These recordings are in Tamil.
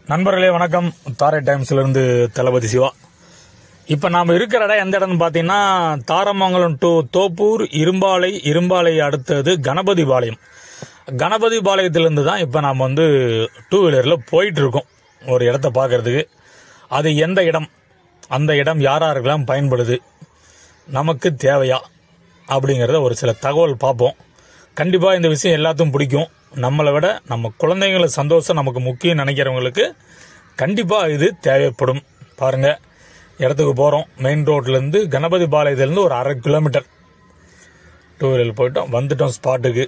நண்பர்களே வணக்கம் தாரை டைம்ஸ்ல இருந்து தளபதி சிவா இப்ப நாம இருக்கிற இடம் எந்த இடம்னு பாத்தீங்கன்னா தாரமங்கலம் டு தோப்பூர் இரும்பாலை இரும்பாலை அடுத்தது கணபதி பாளையம் கணபதி பாளையத்திலிருந்து தான் இப்ப நாம வந்து டூ வீலர்ல போயிட்டு இருக்கோம் ஒரு இடத்த பார்க்கறதுக்கு அது எந்த இடம் அந்த இடம் யாராருக்கெல்லாம் பயன்படுது நமக்கு தேவையா அப்படிங்கிறத ஒரு சில தகவல் பார்ப்போம் கண்டிப்பா இந்த விஷயம் எல்லாத்துக்கும் பிடிக்கும் நம்மளை விட நம்ம குழந்தைங்கள சந்தோஷம் நமக்கு முக்கியம் நினைக்கிறவங்களுக்கு கண்டிப்பா இது தேவைப்படும் பாருங்க இடத்துக்கு போறோம் மெயின் ரோட்ல இருந்து கணபதி பாளையத்திலிருந்து ஒரு அரை கிலோமீட்டர் டூ வீலர் போயிட்டோம் வந்துட்டோம் ஸ்பாட்டுக்கு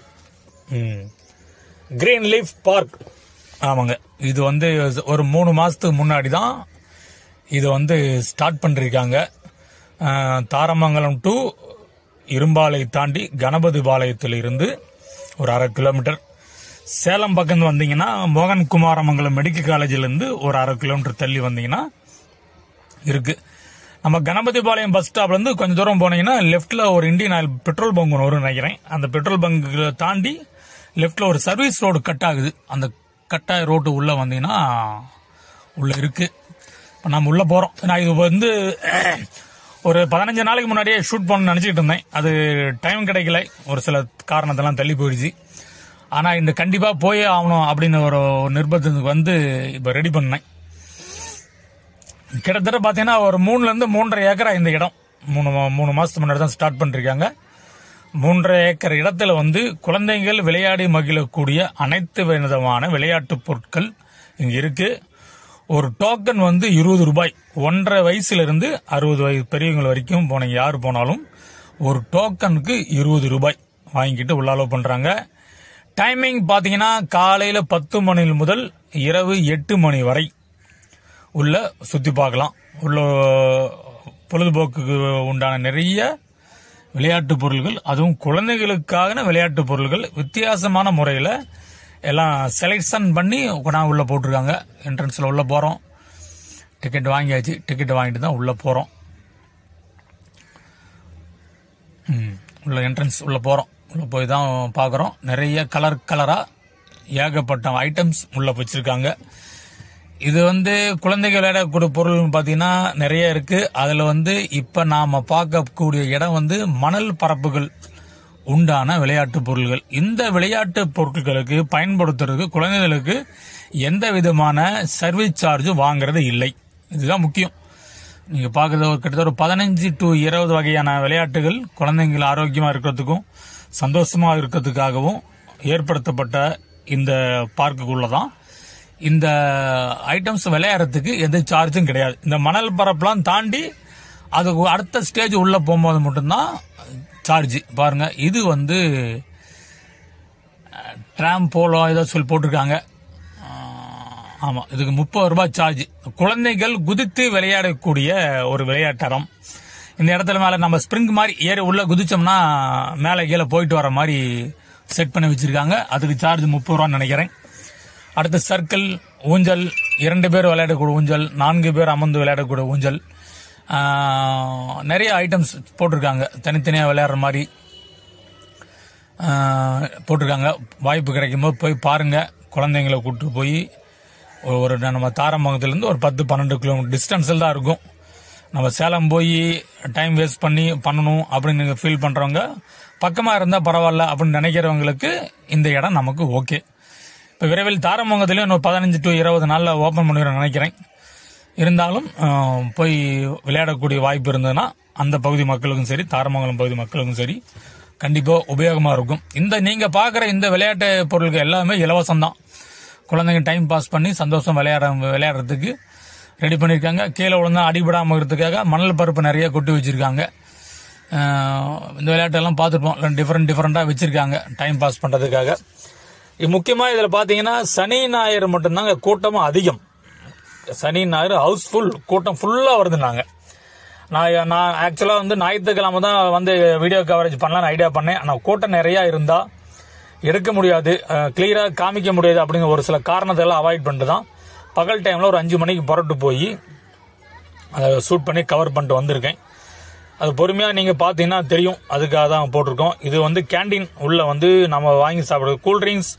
கிரீன் லீஃப் பார்க் ஆமாங்க இது வந்து ஒரு மூணு மாசத்துக்கு முன்னாடி தான் இது வந்து ஸ்டார்ட் பண்ணிருக்காங்க அஹ், தாரமங்கலம் டு இரும்பாலை தாண்டி கணபதி பாளையத்தில் இருந்து ஒரு அரை கிலோமீட்டர் சேலம் பக்கம் வந்தீங்கன்னா மோகன் குமாரமங்கலம் மெடிக்கல் காலேஜில் இருந்து ஒரு அரை கிலோமீட்டர் தள்ளி வந்தீங்கன்னா இருக்கு நம்ம கணபதி பாளையம் பஸ் ஸ்டாப்ல இருந்து கொஞ்சம் தூரம் போனீங்கன்னா லெஃப்ட்ல ஒரு இந்தியன் ஆயில் பெட்ரோல் பங்க் ஒன்று வரும் நினைக்கிறேன் அந்த பெட்ரோல் பங்க் தாண்டி லெஃப்ட்ல ஒரு சர்வீஸ் ரோடு கட் ஆகுது அந்த கட்டாய ரோட்டு உள்ள வந்தீங்கன்னா உள்ள இருக்கு இப்போ நம்ம உள்ள போறோம் நான் இது வந்து ஒரு பதினஞ்சு நாளைக்கு முன்னாடியே ஷூட் பண்ண நினைச்சிட்டு இருந்தேன் அது டைம் கிடைக்கல ஒரு சில காரணத்தெல்லாம் தள்ளி போயிடுச்சு ஆனா இந்த கண்டிப்பா போயே ஆகணும் அப்படின்னு ஒரு நிர்பந்தத்துக்கு வந்து இப்ப ரெடி பண்ணேன் கிட்டத்தட்ட பாத்தீங்கன்னா ஒரு மூணுல இருந்து மூன்றரை ஏக்கரா இந்த இடம் மூணு மா- மூணு மாசத்துக்கு முன்னாடி தான் ஸ்டார்ட் பண்ணிருக்காங்க மூன்றரை ஏக்கர் இடத்துல வந்து குழந்தைகள் விளையாடி மகிழக்கூடிய அனைத்து விதமான விளையாட்டு பொருட்கள் இங்க இருக்கு ஒரு டோக்கன் வந்து இருபது ரூபாய் ஒன்றரை வயசுல இருந்து அறுபது வயசு பெரியவங்க வரைக்கும் போனீங்க யார் போனாலும் ஒரு டோக்கனுக்கு இருபது ரூபாய் வாங்கிக்கிட்டு உள்ள அலோவ் பண்றாங்க டைமிங் பாத்தீங்கன்னா காலையில பத்து மணி முதல் இரவு எட்டு மணி வரை உள்ள சுத்தி பார்க்கலாம் உள்ள பொழுதுபோக்குக்கு உண்டான நிறைய விளையாட்டு பொருள்கள் அதுவும் குழந்தைகளுக்கான விளையாட்டு பொருள்கள் வித்தியாசமான முறையில் எல்லாம் செலெக்ஷன் பண்ணி கொண்டாந்து உள்ள போட்டிருக்காங்க என்ட்ரன்ஸ்ல உள்ள போறோம் டிக்கெட் வாங்கியாச்சு டிக்கெட் வாங்கிட்டு தான் உள்ள போறோம் ம், உள்ள என்ட்ரன்ஸ் உள்ள போறோம் உள்ள போய் தான் பார்க்குறோம் நிறைய கலர் கலரா ஏகப்பட்ட ஐட்டம்ஸ் உள்ள வச்சிருக்காங்க இது வந்து குழந்தைகள் விளையாடக்கூடிய பொருள்னு பார்த்தீங்கன்னா நிறைய இருக்கு அதுல வந்து இப்ப நாம பார்க்கக்கூடிய இடம் வந்து மணல் பரப்புகள் உண்டான விளையாட்டு பொருள்கள் இந்த விளையாட்டு பொருட்களுக்கு பயன்படுத்துறதுக்கு குழந்தைகளுக்கு எந்த விதமான சர்வீஸ் சார்ஜும் வாங்குறது இல்லை இதுதான் முக்கியம் நீங்க பார்க்கறது ஒரு கிட்டத்தட்ட ஒரு பதினஞ்சு டு இருபது வகையான விளையாட்டுகள் குழந்தைங்கள் ஆரோக்கியமா இருக்கிறதுக்கும் சந்தோஷமா இருக்கிறதுக்காகவும் ஏற்படுத்தப்பட்ட இந்த பார்க்குக்குள்ளதான் இந்த ஐட்டம்ஸ் விளையாடுறதுக்கு எந்த சார்ஜும் கிடையாது இந்த மணல் பரப்பெல்லாம் தாண்டி அதுக்கு அடுத்த ஸ்டேஜ் உள்ள போகும்போது மட்டும்தான் சார்ஜ் பாருங்க இது வந்து ட்ராம் போலோ ஏதோ சொல்லி போட்டிருக்காங்க ஆஹ், ஆமா இதுக்கு முப்பது ரூபாய் சார்ஜ் குழந்தைகள் குதித்து விளையாடக்கூடிய ஒரு விளையாட்டரம் இந்த இடத்துல மேல நம்ம ஸ்ப்ரிங் மாதிரி ஏறி உள்ள குதிச்சோம்னா மேலே கீழே போயிட்டு வர மாதிரி செட் பண்ணி வச்சிருக்காங்க அதுக்கு சார்ஜ் முப்பது ரூபான்னு நினைக்கிறேன் அடுத்து சர்க்கிள் ஊஞ்சல் இரண்டு பேர் விளையாடக்கூடிய ஊஞ்சல் நான்கு பேர் அமர்ந்து விளையாடக்கூடிய ஊஞ்சல் ஆஹ், நிறைய ஐட்டம்ஸ் போட்டிருக்காங்க தனித்தனியாக விளையாடுற மாதிரி ஆஹ், போட்டிருக்காங்க வாய்ப்பு கிடைக்கும் போது போய் பாருங்க குழந்தைங்களை கூப்பிட்டு போய் ஒரு- ஒரு நம்ம தாரமங்கலத்துலேருந்து ஒரு பத்து பன்னெண்டு கிலோமீட்டர் டிஸ்டன்ஸில் தான் இருக்கும் நம்ம சேலம் போய் டைம் வேஸ்ட் பண்ணி பண்ணணும் அப்படின்னு ஃபீல் பண்றவங்க பக்கமா இருந்தா பரவாயில்ல அப்படின்னு நினைக்கிறவங்களுக்கு இந்த இடம் நமக்கு ஓகே இப்போ விரைவில் தாரமங்கலத்திலேயும் இன்னும் பதினஞ்சு டு இருபது நாள்ல ஓபன் பண்ணிடுறேன் நினைக்கிறேன் இருந்தாலும் ஆஹ், போய் விளையாடக்கூடிய வாய்ப்பு இருந்ததுன்னா அந்த பகுதி மக்களுக்கும் சரி தாரமங்கலம் பகுதி மக்களுக்கும் சரி கண்டிப்பா உபயோகமா இருக்கும் இந்த நீங்க பாக்குற இந்த விளையாட்டு பொருட்கள் எல்லாமே இலவசம் தான் குழந்தைங்க டைம் பாஸ் பண்ணி சந்தோஷம் விளையாட விளையாடுறதுக்கு ரெடி பண்ணியிருக்காங்க கீழே விழுந்தா அடிபடாம இருக்கிறதுக்காக மணல் பருப்பு நிறைய கொட்டி வச்சிருக்காங்க ஆஹ் இந்த விளையாட்டெல்லாம் பார்த்துருப்போம் டிஃப்ரெண்ட் டிஃப்ரெண்டாக வச்சிருக்காங்க டைம் பாஸ் பண்ணுறதுக்காக இது முக்கியமாக இதில் பார்த்தீங்கன்னா சனி ஞாயிறு மட்டும்தாங்க கூட்டமும் அதிகம் சனி ஞாயிறு ஹவுஸ்ஃபுல் கூட்டம் ஃபுல்லாக வருதுனாங்க நான் நான் ஆக்சுவலாக வந்து ஞாயிற்றுக்கிழமை தான் வந்து வீடியோ கவரேஜ் பண்ணலாம்னு ஐடியா பண்ணேன் ஆனால் கூட்டம் நிறையா இருந்தால் எடுக்க முடியாது கிளியராக காமிக்க முடியாது அப்படிங்கிற ஒரு சில காரணத்தெல்லாம் அவாய்ட் பண்ணிட்டு தான் பகல் டைமில் ஒரு அஞ்சு மணிக்கு புறட்டு போய் அதை ஷூட் பண்ணி கவர் பண்ணிட்டு வந்திருக்கேன் அது பொறுமையாக நீங்கள் பார்த்தீங்கன்னா தெரியும் அதுக்காக தான் போட்டிருக்கோம் இது வந்து கேண்டீன் உள்ள வந்து நம்ம வாங்கி சாப்பிடுறது கூல் ட்ரிங்க்ஸ்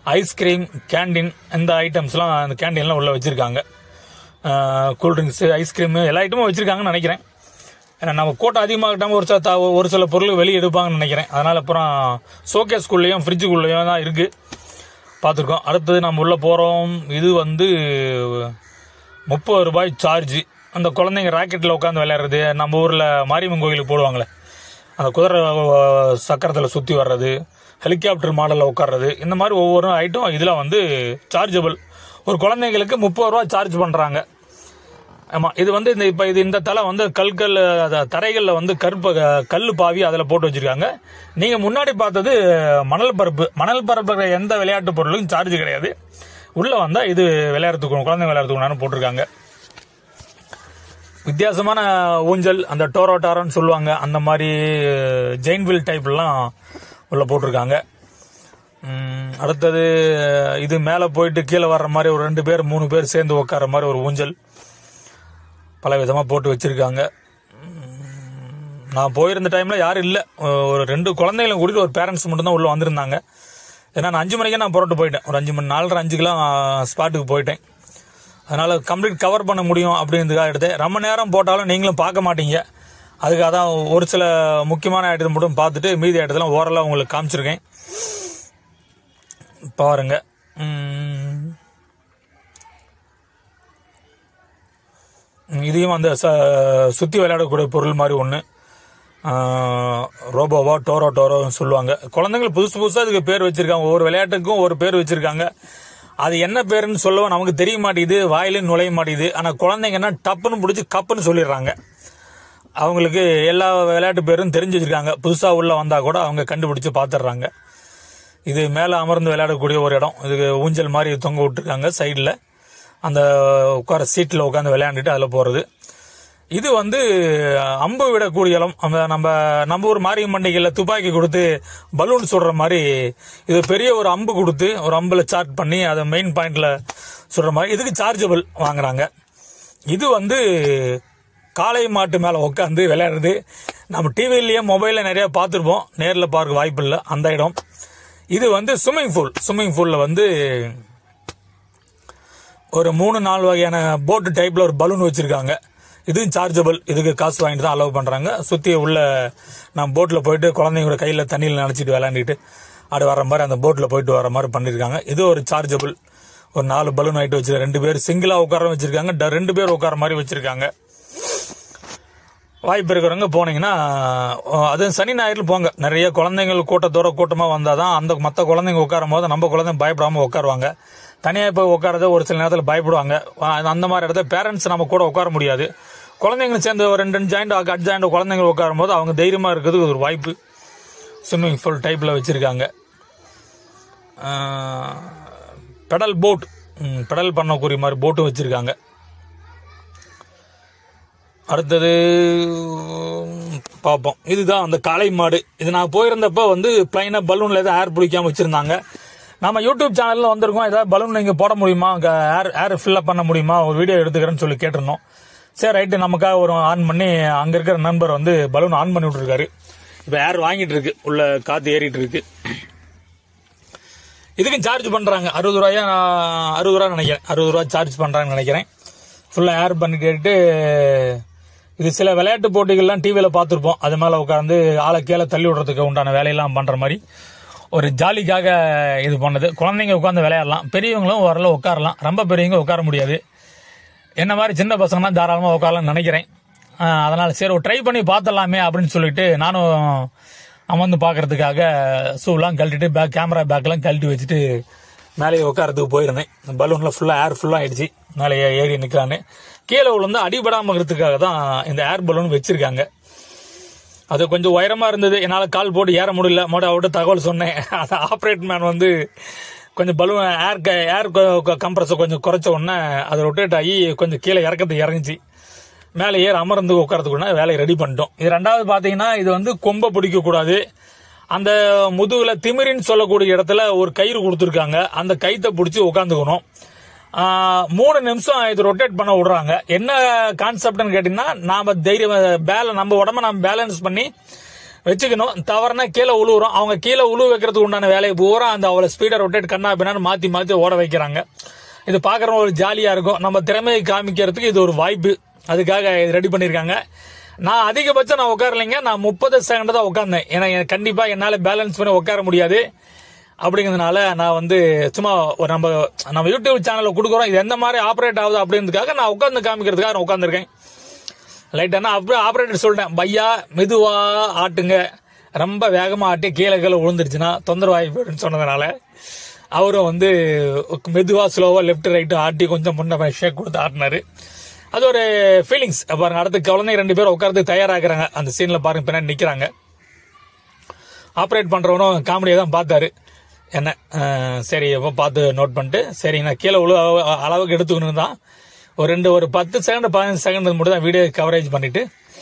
ஐஸ்கிரீம் கேண்டீன் இந்த ஐட்டம்ஸ்லாம் அந்த கேண்டீன்லாம் உள்ள வச்சிருக்காங்க கூல்ட்ரிங்க்ஸ் ஐஸ்கிரீம் எல்லா ஐட்டமும் வச்சிருக்காங்கன்னு நினைக்கிறேன் ஏன்னா நம்ம கூட்டம் அதிகமாகட்டாம ஒரு சில த- ஒரு சில பொருள் வெளியே எடுப்பாங்கன்னு நினைக்கிறேன் அதனால அப்புறம் ஷோகேஸ்குள்ளேயும் ஃப்ரிட்ஜுக்குள்ளேயும் தான் இருக்கு பார்த்துருக்கோம் அடுத்தது நம்ம உள்ள போகிறோம் இது வந்து முப்பது ரூபாய் சார்ஜ் அந்த குழந்தைங்க ராக்கெட்டில் உட்காந்து விளையாடுறது நம்ம ஊரில் மாரியம்மன் கோயிலுக்கு போடுவாங்களே அந்த குதிரை சக்கரத்தில் சுற்றி வர்றது ஹெலிகாப்டர் மாடலில் உட்கார்றது இந்த மாதிரி ஒவ்வொரு ஐட்டம் இதில் வந்து சார்ஜபிள் ஒரு குழந்தைங்களுக்கு முப்பது ரூபா சார்ஜ் பண்ணுறாங்க ஆமாம் இது வந்து இந்த இப்போ இது இந்த தலை வந்து கல்கல் அத- தரைகள்ல வந்து கருப்ப கல் பாவி அதில் போட்டு வச்சிருக்காங்க நீங்கள் முன்னாடி பார்த்தது மணல் பரப்பு மணல் பரப்பு எந்த விளையாட்டு பொருளுக்கும் சார்ஜ் கிடையாது உள்ளே வந்தால் இது விளையாடுறதுக்கு குழந்தை விளையாடுறதுக்கு போட்டிருக்காங்க வித்தியாசமான ஊஞ்சல் அந்த டோரோ டாரோன்னு சொல்லுவாங்க அந்த மாதிரி ஜெயின்வில் டைப்லாம் உள்ள போட்டிருக்காங்க ம், அடுத்தது இது மேலே போயிட்டு கீழே வர்ற மாதிரி ஒரு ரெண்டு பேர் மூணு பேர் சேர்ந்து உட்கார மாதிரி ஒரு ஊஞ்சல் பல விதமாக போட்டு வச்சிருக்காங்க ம், நான் போயிருந்த டைமில் யாரும் இல்லை ஒரு ரெண்டு குழந்தைகளை கூட்டிட்டு ஒரு பேரண்ட்ஸ் மட்டும்தான் உள்ளே வந்திருந்தாங்க ஏன்னா நான் அஞ்சு மணிக்கே நான் புறட்டு போயிட்டேன் ஒரு அஞ்சு மணி நாலரை அஞ்சுக்கெல்லாம் ஸ்பாட்டுக்கு போயிட்டேன் அதனால் கம்ப்ளீட் கவர் பண்ண முடியும் அப்படின்றதுக்காக எடுத்தேன் ரொம்ப நேரம் போட்டாலும் நீங்களும் பார்க்க மாட்டீங்க அதுக்காக தான் ஒரு சில முக்கியமான ஐட்டத்தை மட்டும் பார்த்துட்டு மீதி ஐட்டத்தெல்லாம் ஓரலாக உங்களுக்கு காமிச்சிருக்கேன் பாருங்க ம். இதையும் அந்த ச- சுத்தி விளையாடக்கூடிய பொருள் மாதிரி ஒன்று ரோபோவா டோரோ டோரோ சொல்லுவாங்க குழந்தைங்களுக்கு புதுசு புதுசாக அதுக்கு பேர் வச்சிருக்காங்க ஒவ்வொரு விளையாட்டுக்கும் ஒரு பேர் வச்சிருக்காங்க அது என்ன பேருன்னு சொல்லவும் நமக்கு தெரிய மாட்டேங்குது வாயிலும் நுழைய மாட்டேங்குது ஆனால் குழந்தைங்கன்னா டப்புன்னு பிடிச்சி கப்புன்னு சொல்லிடுறாங்க அவங்களுக்கு எல்லா விளையாட்டு பேரும் தெரிஞ்சு வச்சிருக்காங்க புதுசாக உள்ள வந்தால் கூட அவங்க கண்டுபிடிச்சு பார்த்துடுறாங்க இது மேலே அமர்ந்து விளையாடக்கூடிய ஒரு இடம் இதுக்கு ஊஞ்சல் மாதிரி தொங்க விட்டுருக்காங்க சைடில் அந்த உட்கார சீட்டில் உட்காந்து விளையாண்டுட்டு அதில் போகிறது இது வந்து அம்பு விடக்கூடிய இடம் அந்த நம்ம நம்ம ஊர் மாரியம் பண்டிகையில் துப்பாக்கி கொடுத்து பலூன் சுடுற மாதிரி இது பெரிய ஒரு அம்பு கொடுத்து ஒரு அம்பில் சார்ட் பண்ணி அதை மெயின் பாயிண்ட்ல சுடுற மாதிரி இதுக்கு சார்ஜபிள் வாங்குறாங்க இது வந்து காளை மாட்டு மேலே உட்காந்து விளையாடுறது நம்ம டிவிலேயே மொபைலில் நிறைய பார்த்துருப்போம் நேரில் பார்க்க வாய்ப்பு இல்லை அந்த இடம் இது வந்து ஸ்விம்மிங் பூல் ஸ்விம்மிங் பூலில் வந்து ஒரு மூணு நாலு வகையான போட்டு டைப்ல ஒரு பலூன் வச்சிருக்காங்க இதுவும் சார்ஜபிள் இதுக்கு காசு வாங்கிட்டு தான் அலோவ் பண்றாங்க சுத்தி உள்ள நம்ம போட்ல போயிட்டு குழந்தைங்களோட கையில தண்ணியில் நினைச்சிட்டு விளையாண்டுட்டு அப்படி வர மாதிரி அந்த போட்ல போயிட்டு வர மாதிரி பண்ணிருக்காங்க இது ஒரு சார்ஜபிள் ஒரு நாலு பலூன் ஆயிட்டு வச்சிருக்காங்க ரெண்டு பேர் சிங்கிளா உட்கார வச்சிருக்காங்க ட- ரெண்டு பேர் உட்கார மாதிரி வச்சிருக்காங்க வாய்ப்பு இருக்கிறவங்க போனீங்கன்னா அஹ், அதுவும் சனி ஞாயிறில் போங்க நிறைய குழந்தைங்கள் கூட்டத்தோட கூட்டமாக வந்தால் தான் அந்த மற்ற குழந்தைங்க உட்காரும் போது நம்ம குழந்தைங்க பயப்படாமல் உட்காருவாங்க தனியாக போய் உட்காரத ஒரு சில நேரத்தில் பயப்படுவாங்க அஹ், அந்த மாதிரி இடத்துல பேரண்ட்ஸ் நம்ம கூட உட்கார முடியாது குழந்தைங்க சேர்ந்து ஒரு ரெண்டு ரெண்டு ஜாயிண்ட் அட் ஜாயிண்ட் குழந்தைங்க உட்காரும் போது அவங்க தைரியமாக இருக்கிறதுக்கு ஒரு வாய்ப்பு ஸ்விம்மிங் ஃபுல் டைப்பில் வச்சுருக்காங்க பெடல் போட் பெடல் பண்ணக்கூடிய மாதிரி போட்டும் வச்சுருக்காங்க அடுத்தது பார்ப்போம் இதுதான் அந்த காளை மாடு இது நான் போயிருந்தப்ப வந்து பிளைனா பலூன்ல ஏதாவது ஏர் பிடிக்காம வச்சிருந்தாங்க நம்ம யூடியூப் சேனல்ல வந்திருக்கோம் ஏதாவது பலூன் நீங்க போட முடியுமா ஏர் ஏர் ஃபில்அப் பண்ண முடியுமா ஒரு வீடியோ எடுத்துக்கிறேன்னு சொல்லி கேட்டிருந்தோம் சரி ரைட்டு நமக்காக ஒரு ஆன் பண்ணி அங்க இருக்கிற நண்பர் வந்து பலூன் ஆன் பண்ணி விட்டுருக்காரு இப்போ ஏர் வாங்கிட்டு இருக்கு உள்ள காத்து ஏறிட்டு இருக்கு இதுக்கும் சார்ஜ் பண்றாங்க அறுபது ரூபாயா அறுபது ரூபா நினைக்கிறேன் அறுபது ரூபா சார்ஜ் பண்றாங்கன்னு நினைக்கிறேன் ஃபுல்லா ஏர் பண்ணி கேட்டு இது சில விளையாட்டு போட்டிகள்லாம் டிவியில பார்த்துருப்போம் அது மேல உட்கார்ந்து ஆளை கீழே தள்ளி விடுறதுக்கு உண்டான வேலையெல்லாம் பண்ற மாதிரி ஒரு ஜாலிக்காக இது பண்ணது குழந்தைங்க உட்காந்து விளையாடலாம் பெரியவங்களும் ஓரளவு உட்காரலாம் ரொம்ப பெரியவங்க உட்கார முடியாது என்ன மாதிரி சின்ன பசங்கன்னா தாராளமா உட்காரலாம்னு நினைக்கிறேன் ஆஹ் அதனால சரி ஒரு ட்ரை பண்ணி பார்த்தலாமே அப்படின்னு சொல்லிட்டு நானும் அமர்ந்து பார்க்கறதுக்காக ஷூலாம் கழட்டிட்டு பேக் கேமரா பேக்கெல்லாம் கழட்டி வச்சுட்டு மேலே உட்காரத்துக்கு போயிருந்தேன் பலூன்ல ஃபுல்லாக ஏர் ஃபுல்லாக ஆயிடுச்சு மேலே ஏ- ஏறி நிற்கலான்னு கீழே விழுந்து அடிபடாம இருக்கிறதுக்காக தான் இந்த ஏர் பலூன் வச்சிருக்காங்க அது கொஞ்சம் உயரமா இருந்தது என்னால் கால் போட்டு ஏற முடியல மோட அவர்கிட்ட தகவல் சொன்னேன் அந்த ஆப்ரேட் மேன் வந்து கொஞ்சம் பலூன் ஏர் ஏர் கம்ப்ரஸை கொஞ்சம் குறைச்ச உடனே அதை ரொட்டேட் ஆகி கொஞ்சம் கீழே இறக்கத்துக்கு இறங்குச்சு மேலே ஏற அமர்ந்து உட்காரத்துக்குள்ள வேலையை ரெடி பண்ணிட்டோம் இது ரெண்டாவது பார்த்தீங்கன்னா இது வந்து கொம்பை பிடிக்க கூடாது அந்த முதுகுல திமிரின்னு சொல்லக்கூடிய இடத்துல ஒரு கயிறு கொடுத்துருக்காங்க அந்த கயித்தை பிடிச்சி உட்காந்துக்கணும் ஆஹ், மூணு நிமிஷம் இது ரொட்டேட் பண்ண விடுறாங்க என்ன கான்செப்ட்னு கேட்டீங்கன்னா நாம தைரியம் பேல நம்ம உடம்ப நம்ம பேலன்ஸ் பண்ணி வச்சுக்கணும் தவறுனா கீழே உழுவுறோம் அவங்க கீழே உழுவு வைக்கிறதுக்கு உண்டான வேலையை பூரா அந்த அவ்வளோ ஸ்பீடை ரொட்டேட் கண்ணா பின்னான்னு மாற்றி மாற்றி ஓட வைக்கிறாங்க இது பார்க்குறவங்க ஒரு ஜாலியாக இருக்கும் நம்ம திறமையை காமிக்கிறதுக்கு இது ஒரு வாய்ப்பு அதுக்காக இது ரெடி பண்ணியிருக்காங்க நான் அதிகபட்சம் நான் உட்காரலைங்க நான் முப்பது செகண்ட் தான் உட்காந்தேன் ஏன்னா எனக்கு கண்டிப்பாக என்னால் பேலன்ஸ் பண்ணி உட்கார முடியாது அப்படிங்கிறதுனால நான் வந்து சும்மா ஒரு நம்ம நம்ம யூடியூப் சேனலில் கொடுக்குறோம் இது எந்த மாதிரி ஆப்ரேட் ஆகுது அப்படின்றதுக்காக நான் உட்காந்து காமிக்கிறதுக்காக நான் உட்காந்துருக்கேன் லைட்டானா அப்படியே ஆப்ரேட்டர் சொல்லிட்டேன் பையா மெதுவா ஆட்டுங்க ரொம்ப வேகமா ஆட்டி கீழே கீழே விழுந்துருச்சுன்னா தொந்தரவாகி போயிடுன்னு சொன்னதுனால அவரும் வந்து மெதுவா ஸ்லோவா லெஃப்ட் ரைட்டு ஆட்டி கொஞ்சம் முன்ன ஷேக் கொடுத்து ஆட்டினாரு அது ஒரு ஃபீலிங்ஸ் பாருங்க அடுத்து குழந்தைங்க ரெண்டு பேரும் உட்காரத்துக்கு தயாராகிறாங்க அந்த சீன்ல பாருங்க பின்னாடி நிக்கிறாங்க ஆப்ரேட் பண்றவனும் காமெடியை தான் பார்த்தாரு என்ன அஹ், சரி அப்போ பார்த்து நோட் பண்ணிட்டு சரி நான் கீழே உழு அளவுக்கு எடுத்துக்கணும் தான் ஒரு ரெண்டு ஒரு பத்து செகண்ட் பதினஞ்சு செகண்ட் மட்டும் தான் வீடியோ கவரேஜ் பண்ணிட்டு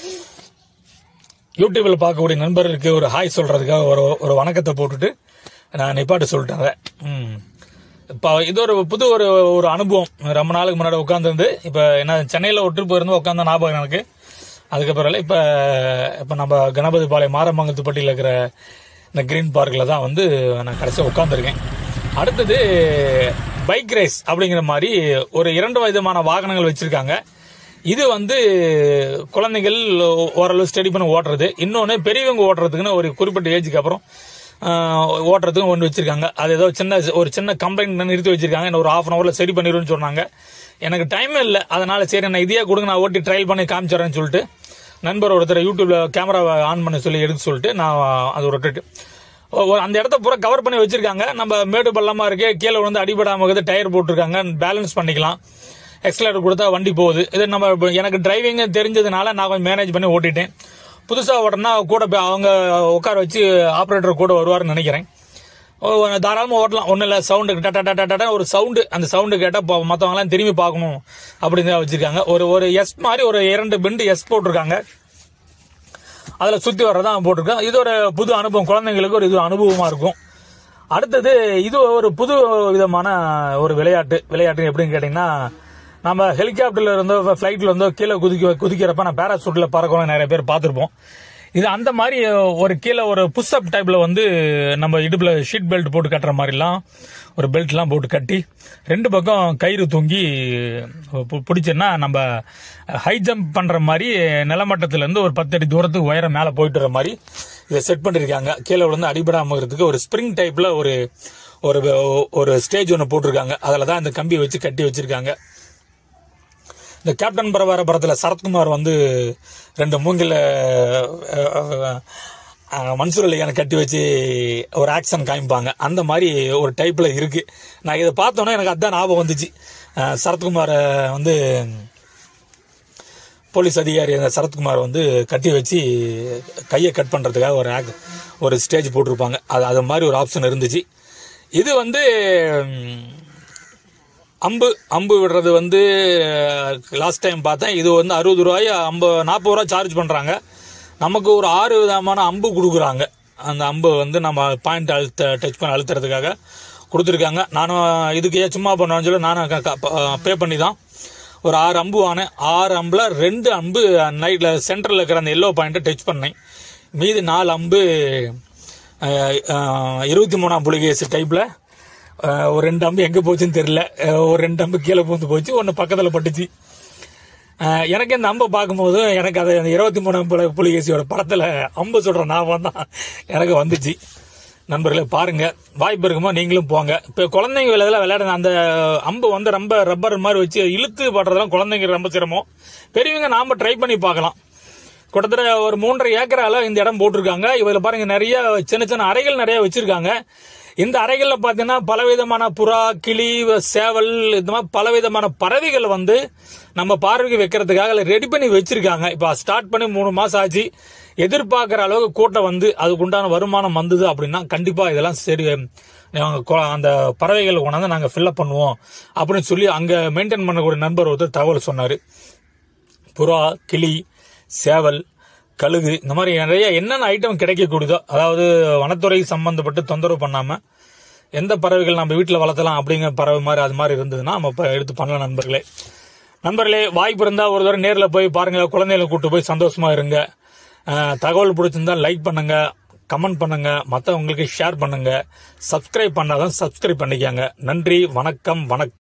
யூடியூப்ல பார்க்கக்கூடிய நண்பர்களுக்கு ஒரு ஹாய் சொல்றதுக்காக ஒரு ஒரு வணக்கத்தை போட்டுட்டு நான் நிப்பாட்டு சொல்லிட்டேன் அதை ம். இப்போ இது ஒரு புது ஒரு ஒரு அனுபவம் ரொம்ப நாளுக்கு முன்னாடி உட்காந்துருந்து இப்போ என்ன சென்னையில் ஒரு ட்ரிப் இருந்து உட்காந்த ஞாபகம் எனக்கு அதுக்கப்புறம் இப்போ இப்போ நம்ம கணபதி பாளையம் மாரமங்கத்துப்பட்டியில் இருக்கிற இந்த கிரீன் பார்க்கில் தான் வந்து நான் கடைசியாக உட்காந்துருக்கேன் அடுத்தது பைக் ரேஸ் அப்படிங்கிற மாதிரி ஒரு இரண்டு விதமான வாகனங்கள் வச்சிருக்காங்க இது வந்து குழந்தைகள் ஓரளவு ஸ்டடி பண்ணி ஓட்டுறது இன்னொன்று பெரியவங்க ஓட்டுறதுக்குன்னு ஒரு குறிப்பிட்ட ஏஜுக்கு அப்புறம் ஆஹ், ஓட்டுறதுக்கு ஒன்று வச்சிருக்காங்க அது ஏதோ சின்ன ஒரு சின்ன கம்ப்ளைண்ட் நிறுத்தி வச்சிருக்காங்க இன்னும் ஒரு ஹாஃப் அன் ஹவர்ல சரி பண்ணிடுன்னு சொன்னாங்க எனக்கு டைமே இல்லை அதனால சரி நான் இதையே கொடுங்க நான் ஓட்டி ட்ரையல் பண்ணி காமிச்சிடறேன்னு சொல்லிட்டு நண்பர் ஒருத்தர் யூடியூப்ல கேமராவை ஆன் பண்ண சொல்லி எடுக்க சொல்லிட்டு நான் அது ஒரு ட்ரிட் ஒ- அந்த இடத்த பூரா கவர் பண்ணி வச்சிருக்காங்க நம்ம மேடு பள்ளமா இருக்கு கீழே வந்து அடிபடாம இருக்குது டயர் போட்டிருக்காங்க பேலன்ஸ் பண்ணிக்கலாம் எக்ஸலேட்டர் கொடுத்தா வண்டி போகுது இது நம்ம இப்ப எனக்கு டிரைவிங் தெரிஞ்சதுனால நான் கொஞ்சம் மேனேஜ் பண்ணி ஓட்டிட்டேன் புதுசா ஓட்டினா கூட போய் அவங்க உட்கார வச்சு ஆப்ரேட்டர் கூட வருவாருன்னு நினைக்கிறேன் ஓ, தாராளமா ஓட்டலாம் ஒன்றும் இல்லை சவுண்டு டா டா டா டா ஒரு சவுண்டு அந்த சவுண்டு கேட்டால் மற்றவங்களாம் திரும்பி பார்க்கணும் அப்படின்னு தான் வச்சிருக்காங்க ஒரு ஒரு எஸ் மாதிரி ஒரு இரண்டு பெண்டு எஸ் போட்டிருக்காங்க அதில் சுற்றி வர்றதான் போட்டிருக்கேன் இது ஒரு புது அனுபவம் குழந்தைங்களுக்கு ஒரு இது அனுபவமாக இருக்கும் அடுத்தது இது ஒரு புது விதமான ஒரு விளையாட்டு விளையாட்டு எப்படின்னு கேட்டிங்கன்னா நம்ம ஹெலிகாப்டர்ல இருந்தோ ஃப்ளைட்ல இருந்தோ கீழே குதிக்க குதிக்கிறப்ப நான் பேராசூட்ல பறக்கணும் நிறைய பேர் பார்த்துருப்போம் இது அந்த மாதிரி ஒரு கீழே ஒரு புஷ் அப் டைப்ல வந்து நம்ம இடுப்புல ஷீட் பெல்ட் போட்டு கட்டுற மாதிரிலாம் ஒரு பெல்ட்லாம் போட்டு கட்டி ரெண்டு பக்கம் கயிறு தொங்கி பு- பிடிச்சோன்னா நம்ம ஹை ஜம்ப் பண்ற மாதிரி நிலமட்டத்துல இருந்து ஒரு பத்து அடி தூரத்துக்கு உயரம் மேலே போயிட்டு வர மாதிரி இதை செட் பண்ணிருக்காங்க கீழே விழுந்து அடிபடாம இருக்கிறதுக்கு ஒரு ஸ்ப்ரிங் டைப்ல ஒரு ஒரு ஒரு ஸ்டேஜ் ஒன்று போட்டிருக்காங்க அதில் தான் இந்த கம்பி வச்சு கட்டி வச்சிருக்காங்க இந்த கேப்டன் பரவார படத்தில் சரத்குமார் வந்து ரெண்டு மூங்கில மன்சூர் அலிகானை கட்டி வச்சு ஒரு ஆக்ஷன் காமிப்பாங்க அந்த மாதிரி ஒரு டைப்ல இருக்கு நான் இதை பார்த்தோன்னே எனக்கு அதான் ஞாபகம் வந்துச்சு அஹ் சரத்குமாரை வந்து போலீஸ் அதிகாரி அந்த சரத்குமார் வந்து கட்டி வச்சு கையை கட் பண்ணுறதுக்காக ஒரு ஆக் ஒரு ஸ்டேஜ் போட்டிருப்பாங்க அது அது மாதிரி ஒரு ஆப்ஷன் இருந்துச்சு இது வந்து ம், அம்பு அம்பு விடுறது வந்து லாஸ்ட் டைம் பார்த்தேன் இது வந்து அறுபது ரூபாய் ஐம்பது நாற்பது ரூபா சார்ஜ் பண்ணுறாங்க நமக்கு ஒரு ஆறு விதமான அம்பு கொடுக்குறாங்க அந்த அம்பு வந்து நம்ம பாயிண்ட் அழுத்த டச் பண்ண அழுத்துறதுக்காக கொடுத்துருக்காங்க நானும் இதுக்கு ஏன் சும்மா பண்ணணும்னு சொல்லி நானும் பே பண்ணி தான் ஒரு ஆறு அம்பு வாங்கினேன் ஆறு அம்பில் ரெண்டு அம்பு நைட்டில் சென்டரில் இருக்கிற அந்த எல்லோ பாயிண்ட்டை டச் பண்ணேன் மீதி நாலு அம்பு இருபத்தி மூணாம் புலிகேசு டைப்பில் ஒரு ரெண்டு அம்பு எங்கே போச்சுன்னு தெரியல அஹ் ஒரு ரெண்டு அம்பு கீழே பூந்து போச்சு ஒன்று பக்கத்தில் பட்டுச்சு அஹ் எனக்கு இந்த அம்பை பார்க்கும்போது எனக்கு அது அந்த இருபத்தி மூணாம் புல புலிகேசியோட படத்தில் அம்பு சொல்கிற ஞாபகம் தான் எனக்கு வந்துச்சு நண்பர்களே பாருங்க வாய்ப்பு இருக்குமோ நீங்களும் போங்க இப்போ குழந்தைங்க விளையாடல விளையாடுங்க அந்த அம்பு வந்து ரொம்ப ரப்பர் மாதிரி வச்சு இழுத்து படுறதெல்லாம் குழந்தைங்க ரொம்ப சிரமம் பெரியவங்க நாம ட்ரை பண்ணி பார்க்கலாம் கிட்டத்தட்ட ஒரு மூன்றரை ஏக்கரால இந்த இடம் போட்டிருக்காங்க இதுல பாருங்க நிறைய சின்ன சின்ன அறைகள் நிறைய வச்சிருக்காங்க இந்த அறைகள்ல பாத்தீங்கன்னா பலவிதமான புறா கிளி சேவல் இந்த மாதிரி பலவிதமான பறவைகள் வந்து நம்ம பார்வைக்கு வைக்கிறதுக்காக ரெடி பண்ணி வச்சிருக்காங்க இப்ப ஸ்டார்ட் பண்ணி மூணு மாசம் ஆச்சு எதிர்பார்க்கிற அளவுக்கு கூட்டம் வந்து அதுக்கு உண்டான வருமானம் வந்தது அப்படின்னா கண்டிப்பா இதெல்லாம் சரி நாங்க கொ- அந்த பறவைகள் கொண்டாந்து நாங்க ஃபில்அப் பண்ணுவோம் அப்படின்னு சொல்லி அங்க மெயின்டைன் பண்ணக்கூடிய நண்பர் ஒருத்தர் தகவல் சொன்னாரு புறா கிளி சேவல் கழுகு இந்த மாதிரி நிறைய என்னென்ன ஐட்டம் கிடைக்கக்கூடியதோ அதாவது வனத்துறை சம்பந்தப்பட்டு தொந்தரவு பண்ணாம எந்த பறவைகள் நம்ம வீட்டில் வளர்த்தலாம் அப்படிங்கிற பறவை மாதிரி அது மாதிரி இருந்ததுன்னா நம்ம இப்போ எடுத்து பண்ணலாம் நண்பர்களே நண்பர்களே வாய்ப்பு இருந்தால் ஒரு தடவை நேரில் போய் பாருங்க குழந்தைகளை கூட்டு போய் சந்தோஷமா இருங்க அஹ், தகவல் பிடிச்சிருந்தா லைக் பண்ணுங்க கமெண்ட் பண்ணுங்க மற்றவங்களுக்கு ஷேர் பண்ணுங்க சப்ஸ்கிரைப் பண்ணாதான் சப்ஸ்கிரைப் பண்ணிக்கங்க நன்றி வணக்கம் வணக்கம்